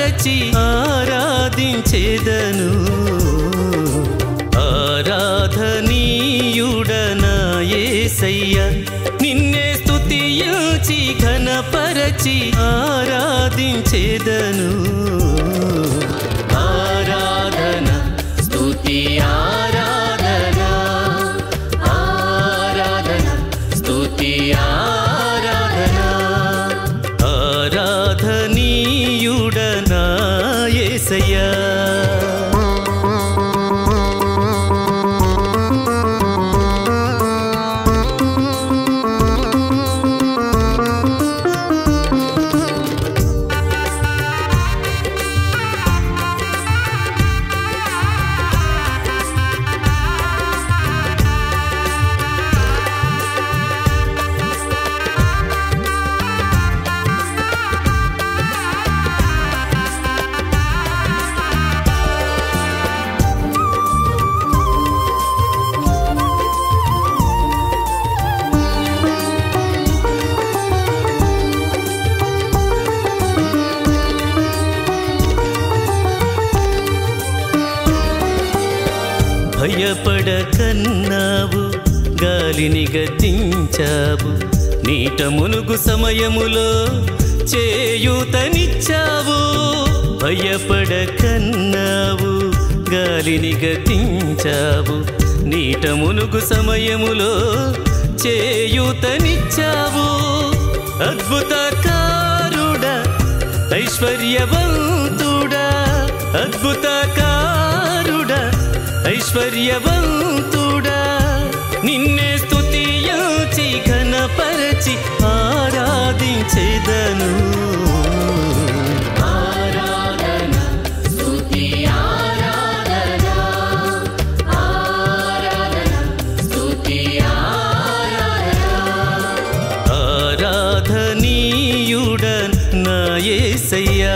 పరచి ఆరాధించేదను ఆరాధనీయుడనాయేసయ్య నిన్నే స్తుతించి ఘనపరచి ఆరాధించేదను ఆరాధన స్తుతి ఆరాధన ఆరాధన స్తుతి ఆరాధన ఆరాధనీయుడనాయేసయ్యా భయపడకన్నావు గాలిని గద్దించావు నీట మునుగు సమయములో చేయూతనిచ్చావు భయపడకన్నావు గాలిని గద్దించావు నీట మునుగు సమయములో చేయూతనిచ్చావు అద్భుతకారుడా ఐశ్వర్యవంతుడా అద్భుతకారుడా ఐశ్వర్యవంతుడా నిన్నే స్తుతించి ఘనపరచి ఆరాధించేదను ఆరాధన స్తుతి ఆరాధన ఆరాధన స్తుతి ఆరాధన ఆరాధనీయుడన్ నా యేసయ్యా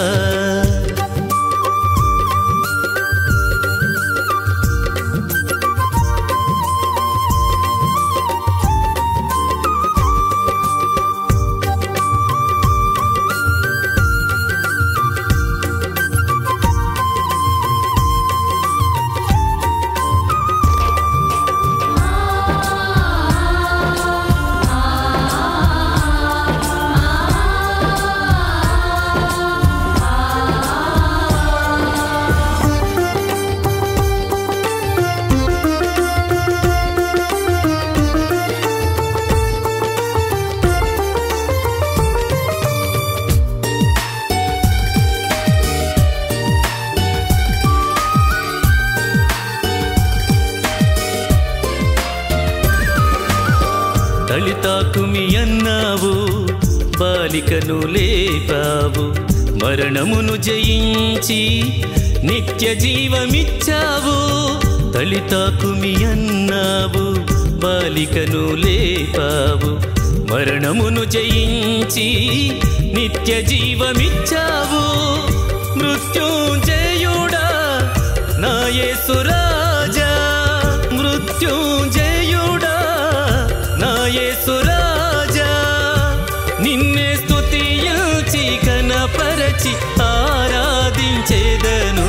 తళితాకుమి అన్నావు బాలికను లేపావు మరణమును జయించి నిత్య జీవమిచ్చావు తళితాకుమి అన్నావు బాలికను లేపావు మరణమును జయించి నిత్య జీవమిచ్చావు మృత్యుంజయుడా నా యేసురాజా మృత్యుంజయుడా నా యేసురాజా నిన్నే స్తుతించి ఘనపరచి ఆరాధించేదను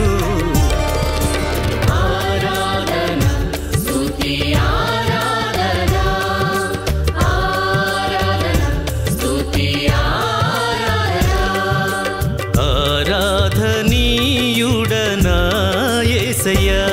ఆరాధన స్తుతి ఆరాధన ఆరాధన స్తుతి ఆరాధన ఆరాధనీయుడనా యేసయ్యా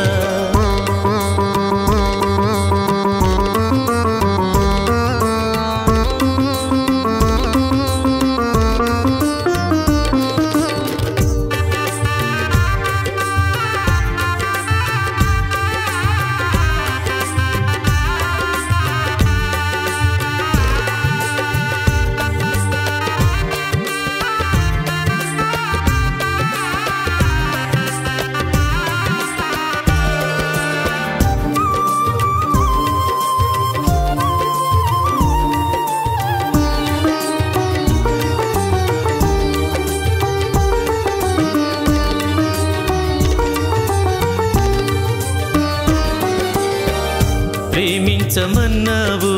ప్రేమించమన్నావు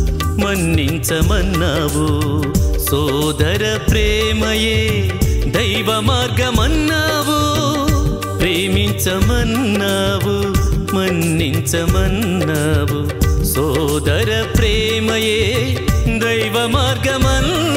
మన్నించమన్నావు సోదర ప్రేమయే దైవ దైవ మార్గమన్నావు ప్రేమించమన్నావు మన్నించమన్నావు సోదర ప్రేమయే దైవ మార్గమన్నావు